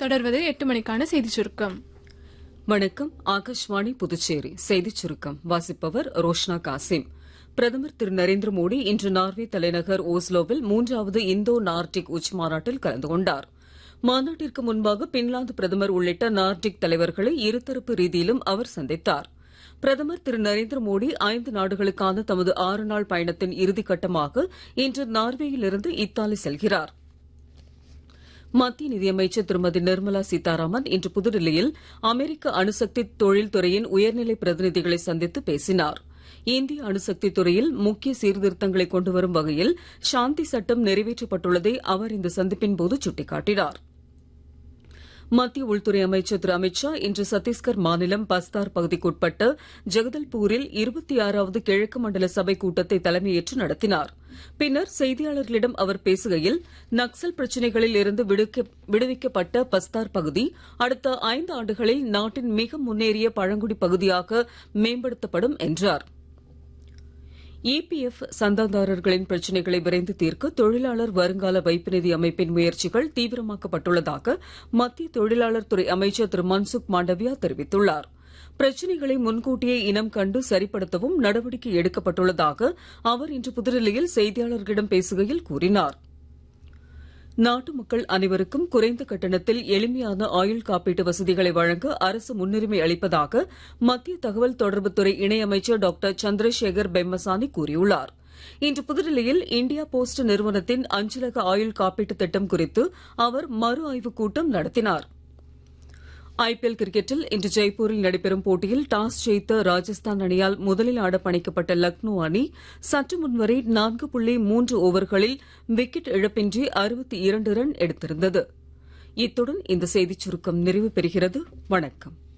தொடர்வது எட்டு மணிக்கான செய்தி சுருக்கம் வணக்கம் ஆகாஷ்வாணி புதுச்சேரி செய்திச் சுருக்கம் வாசிப்பவர் ரோஷ்னா காசிம் பிரதமர் திரு நரேந்திர மோடி இன்று நார்வே தலைநகர் ஓஸ்லோவில் மூன்றாவது இந்தோ நார்டிக் உச்சி மாநாட்டில் கலந்து கொண்டார் மாநாட்டிற்கு முன்பாக பின்லாந்து பிரதமர் உள்ளிட்ட நார்டிக் தலைவர்களை இருதரப்பு ரீதியிலும் அவர் சந்தித்தார் பிரதமர் திரு நரேந்திர மோடி ஐந்து நாடுகளுக்கான தமது ஆறு நாள் பயணத்தின் இறுதிக்கட்டமாக இன்று நார்வேயிலிருந்து இத்தாலி செல்கிறார் மத்திய நிதியமைச்சர் திருமதி நிர்மலா சீதாராமன் இன்று புதுடில்லியில் அமெரிக்க அணுசக்தி தொழில்துறையின் உயர்நிலை பிரதிநிதிகளை சந்தித்து பேசினார் இந்திய அணுசக்தி துறையில் முக்கிய சீர்திருத்தங்களை கொண்டுவரும் வகையில் சாந்தி சட்டம் நிறைவேற்றப்பட்டுள்ளதை அவர் இந்த சந்திப்பின் போது சுட்டிக்காட்டினார் மத்திய உள்துறை அமைச்சர் திரு அமித்ஷா இன்று சத்தீஸ்கர் மாநிலம் பஸ்தார் பகுதிக்குட்பட்ட ஜெகதல்பூரில் இருபத்தி ஆறாவது கிழக்கு மண்டல சபை கூட்டத்தை தலைமையேற்று நடத்தினார் பின்னர் செய்தியாளர்களிடம் அவர் பேசுகையில் நக்சல் பிரச்சினைகளில் இருந்து விடுவிக்கப்பட்ட பஸ்தார் பகுதி அடுத்த ஐந்து ஆண்டுகளில் நாட்டின் மிக முன்னேறிய பழங்குடி பகுதியாக மேம்படுத்தப்படும் என்றார் இபிஎஃப் சந்தாதாரர்களின் பிரச்சினைகளை விரைந்து தீர்க்க தொழிலாளர் வருங்கால வைப்பு நிதி அமைப்பின் முயற்சிகள் தீவிரமாக்கப்பட்டுள்ளதாக மத்திய தொழிலாளர் துறை அமைச்சர் திரு மன்சுக் மாண்டவியா தெரிவித்துள்ளார் பிரச்சினைகளை முன்கூட்டியே இனம் கண்டு சரிப்படுத்தவும் நடவடிக்கை எடுக்கப்பட்டுள்ளதாக அவர் இன்று புதுடெல்லியில் செய்தியாளர்களிடம் பேசுகையில் கூறினார் நாட்டு மக்கள் அனைவருக்கும் குறைந்த கட்டணத்தில் எளிமையான ஆயுள் காப்பீட்டு வசதிகளை வழங்க அரசு முன்னுரிமை அளிப்பதாக மத்திய தகவல் தொடர்புத்துறை இணையமைச்சர் டாக்டர் சந்திரசேகர் பெம்மசானி கூறியுள்ளார் இன்று புதுடெல்லியில் இந்தியா போஸ்ட் நிறுவனத்தின் அஞ்சலக ஆயுள் காப்பீட்டு திட்டம் குறித்து அவர் மறு ஆய்வுக் கூட்டம் நடத்தினார் ஐபிஎல் கிரிக்கெட்டில் இன்று ஜெய்ப்பூரில் நடைபெறும் போட்டியில் டாஸ் ஜெயித்த ராஜஸ்தான் அணியால் முதலில் ஆட பணிக்கப்பட்ட லக்னோ அணி சற்று முன்வரை நான்கு புள்ளி மூன்று ஓவர்களில் விக்கெட் இழப்பின்றி அறுபத்தி இரண்டு ரன் எடுத்திருந்தது இத்துடன் இந்த செய்திச் சுருக்கம் நிறைவு பெறுகிறது வணக்கம்